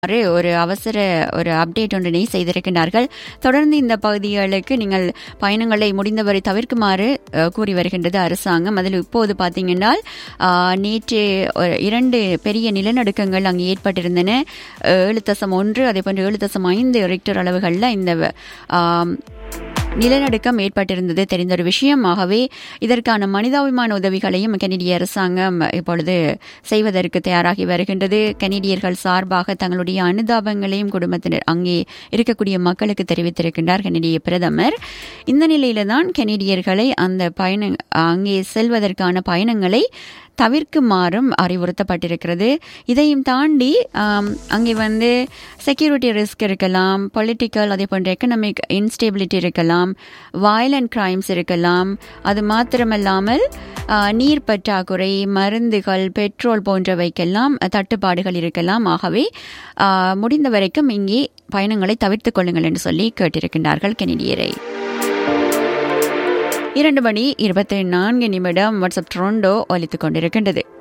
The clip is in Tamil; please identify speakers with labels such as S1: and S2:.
S1: ஒரு அவசர ஒரு அப்டேட் ஒன்றினை செய்திருக்கின்றார்கள் தொடர்ந்து இந்த பகுதிகளுக்கு நீங்கள் பயணங்களை முடிந்தவரை தவிர்க்குமாறு அஹ், கூறி வருகின்றது அரசாங்கம் அதில் இப்போது பார்த்தீங்கன்னா ஆஹ், நேற்று ஒரு இரண்டு பெரிய நிலநடுக்கங்கள் அங்கே ஏற்பட்டிருந்தன ஏழு தசம் ஒன்று அதே போன்று ஏழு தசம் ஐந்து ரிக்டர் அளவுகளில் இந்த ஆம், நிலநடுக்கம் ஏற்பட்டிருந்தது தெரிந்த ஒரு விஷயம் ஆகவே இதற்கான மனிதாபிமான உதவிகளையும் கனடிய அரசாங்கம் இப்பொழுது செய்வதற்கு தயாராகி வருகின்றது கனடியர்கள் சார்பாக தங்களுடைய அனுதாபங்களையும் குடும்பத்தினர் அங்கே இருக்கக்கூடிய மக்களுக்கு தெரிவித்திருக்கின்றார் கனடிய பிரதமர் இந்த நிலையில தான் கனடியர்களை அந்த பயண அங்கே செல்வதற்கான பயணங்களை தவிர்க்குமாறும் அறிவுறுத்தப்பட்டிருக்கிறது இதையும் தாண்டி ஆம், அங்கே வந்து செக்யூரிட்டி ரிஸ்க் இருக்கலாம் பொலிட்டிக்கல் அதே போன்ற எக்கனாமிக் இன்ஸ்டேபிலிட்டி இருக்கலாம் வயலண்ட் கிரைம்ஸ் இருக்கலாம் அது மாத்திரமல்லாமல் ஆ, நீர் பற்றாக்குறை மருந்துகள் பெட்ரோல் போன்றவைக்கெல்லாம் தட்டுப்பாடுகள் இருக்கலாம் ஆகவே ஆ, முடிந்த வரைக்கும் இங்கே பயணங்களை தவிர்த்துக் கொள்ளுங்கள் என்று சொல்லி கேட்டிருக்கின்றார்கள் கெனடியரை இரண்டு மணி இருபத்தி நான்கு நிமிடம் வாட்ஸ்அப் ட்ரோண்டோ ஒலித்துக் கொண்டிருக்கின்றது